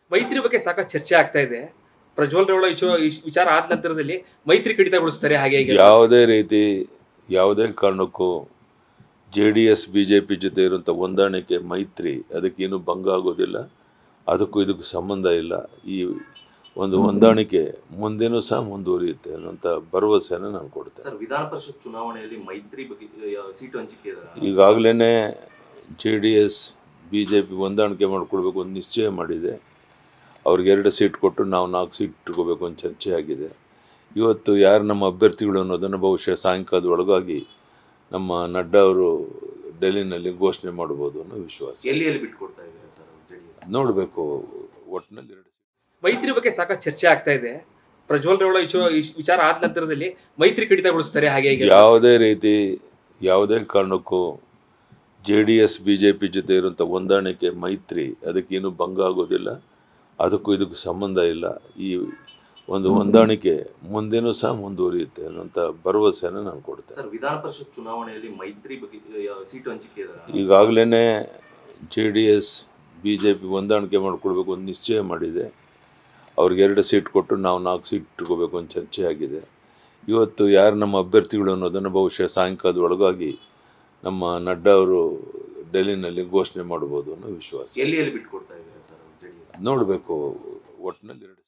ಮೈತ್ರಿ ಬಗ್ಗೆ ಸಾಕಷ್ಟು ಚರ್ಚೆ ಆಗ್ತಾ ಇದೆ ಪ್ರಜ್ವಲ್ ರೇವಳ ವಿಚ- ಈ ವಿಚಾರ ಆದ ನಂತರದಲ್ಲಿ ಮೈತ್ರಿ ಕಡಿತಗೊಳಿಸ್ತಾರೆ ಹಾಗೆ ಹೀಗೆ ಯಾವುದೇ ರೀತಿ ಯಾವುದೇ ಕಾರಣಕ್ಕೂ J D S B J P ಜೊತೆ ಇರುವಂಥ ಹೊಂದಾಣಿಕೆ ಮೈತ್ರಿ ಅದಕ್ಕೇನು ಭಂಗ ಆಗೋದಿಲ್ಲ ಅದಕ್ಕೂ ಇದಕ್ಕೂ ಸಂಬಂಧ ಇಲ್ಲ ಈ ಒಂದು ಹೊಂದಾಣಿಕೆ ಮುಂದೆನೂ ಸಹ ಮುಂದುವರಿಯುತ್ತೆ ಅನ್ನೋಂಥ ಭರವಸೆಯನ್ನು ನಾನು ಕೊಡ್ತೇನೆ ಸರ್ ವಿಧಾನ ಪರಿಷತ್ ಚುನಾವಣೆಯಲ್ಲಿ ಮೈತ್ರಿ ಬಗ್ಗೆ ಆ, ಸೀಟು ಹಂಚಿಕೆ ಇದೆ ಈಗಾಗಲೇ J D S B J P ಹೊಂದಾಣಿಕೆ ಮಾಡಿಕೊಡ್ಬೇಕು ಅಂತ ನಿಶ್ಚಯ ಮಾಡಿದೆ ಅವ್ರಿಗೆ ಎರಡು ಸೀಟ್ ಕೊಟ್ಟು ನಾವು ನಾಲ್ಕು ಸೀಟ್ ಇಟ್ಕೋಬೇಕು ಅಂತ ಚರ್ಚೆ ಆಗಿದೆ ಇವತ್ತು ಯಾರು ನಮ್ಮ ಅಭ್ಯರ್ಥಿಗಳು ಅನ್ನೋದನ್ನು ಬಹುಶಃ ಸಾಯಂಕಾಲದ ಒಳಗಾಗಿ ನಮ್ಮ ನಡ್ಡಾ ಅವರು ಡೆಲ್ಲಿನಲ್ಲಿ ಘೋಷಣೆ ಮಾಡ್ಬೋದು ಅನ್ನೋ ವಿಶ್ವಾಸ ಎಲ್ಲಿ ಎಲ್ಲಿ ಬಿಟ್ಕೊಡ್ತಾ ಇದ್ದಾರೆ ಸರ್ ಜೆ ಡಿ ಎಸ್ ನೋಡಬೇಕು ಒಟ್ಟಿನಲ್ಲಿ ಎರಡು ಸೀಟ್ ಮೈತ್ರಿ ಬಗ್ಗೆ ಸಾಕಷ್ಟು ಚರ್ಚೆ ಆಗ್ತಾ ಇದೆ ಪ್ರಜ್ವಲ್ ರೇವಳ ವಿಚ- ಈ ವಿಚಾರ ಆದ ನಂತರದಲ್ಲಿ ಮೈತ್ರಿ ಕಡಿತಗೊಳಿಸ್ತಾರೆ ಹಾಗೆ ಹೀಗೆ ಯಾವುದೇ ರೀತಿ ಯಾವುದೇ ಕಾರಣಕ್ಕೂ J D S B J P ಜೊತೆ ಇರುವಂಥ ಹೊಂದಾಣಿಕೆ ಮೈತ್ರಿ ಅದಕ್ಕೇನು ಭಂಗ ಆಗೋದಿಲ್ಲ ಅದಕ್ಕೂ ಇದಕ್ಕೂ ಸಂಬಂಧ ಇಲ್ಲ ಈ ಒಂದು ಹೊಂದಾಣಿಕೆ ಮುಂದೆನೂ ಸಹ ಮುಂದುವರಿಯುತ್ತೆ ಅನ್ನೋಂಥ ಭರವಸೆಯನ್ನು ನಾನು ಕೊಡ್ತೇನೆ ಸರ್ ವಿಧಾನ ಪರಿಷತ್ ಚುನಾವಣೆಯಲ್ಲಿ ಮೈತ್ರಿ ಬಗ್ಗೆ ಆ, ಸೀಟು ಹಂಚಿಕೆ ಇದೆ ಈಗಾಗಲೇ J D S B J P ಹೊಂದಾಣಿಕೆ ಮಾಡಿಕೊಡ್ಬೇಕು ಅಂತ ನಿಶ್ಚಯ ಮಾಡಿದೆ ಅವ್ರಿಗೆ ಎರಡು ಸೀಟ್ ಕೊಟ್ಟು ನಾವು ನಾಲ್ಕು ಸೀಟ್ ಇಟ್ಕೋಬೇಕು ಅಂತ ಚರ್ಚೆ ಆಗಿದೆ ಇವತ್ತು ಯಾರು ನಮ್ಮ ಅಭ್ಯರ್ಥಿಗಳು ಅನ್ನೋದನ್ನು ಬಹುಶಃ ಸಾಯಂಕಾಲದ ಒಳಗಾಗಿ ನಮ್ಮ ನಡ್ಡಾ ಅವರು ಡೆಲ್ಲಿನಲ್ಲಿ ಘೋಷಣೆ ಮಾಡ್ಬೋದು ಅನ್ನೋ ವಿಶ್ವಾಸ ಎಲ್ಲಿ ಎಲ್ಲಿ ಬಿಟ್ಕೊಡ್ತಾ ಇದ್ದಾರೆ ಸರ್ ಜೆ ಡಿ ಎಸ್ ನೋಡಬೇಕು ಒಟ್ಟಿನಲ್ಲಿ ಎರಡು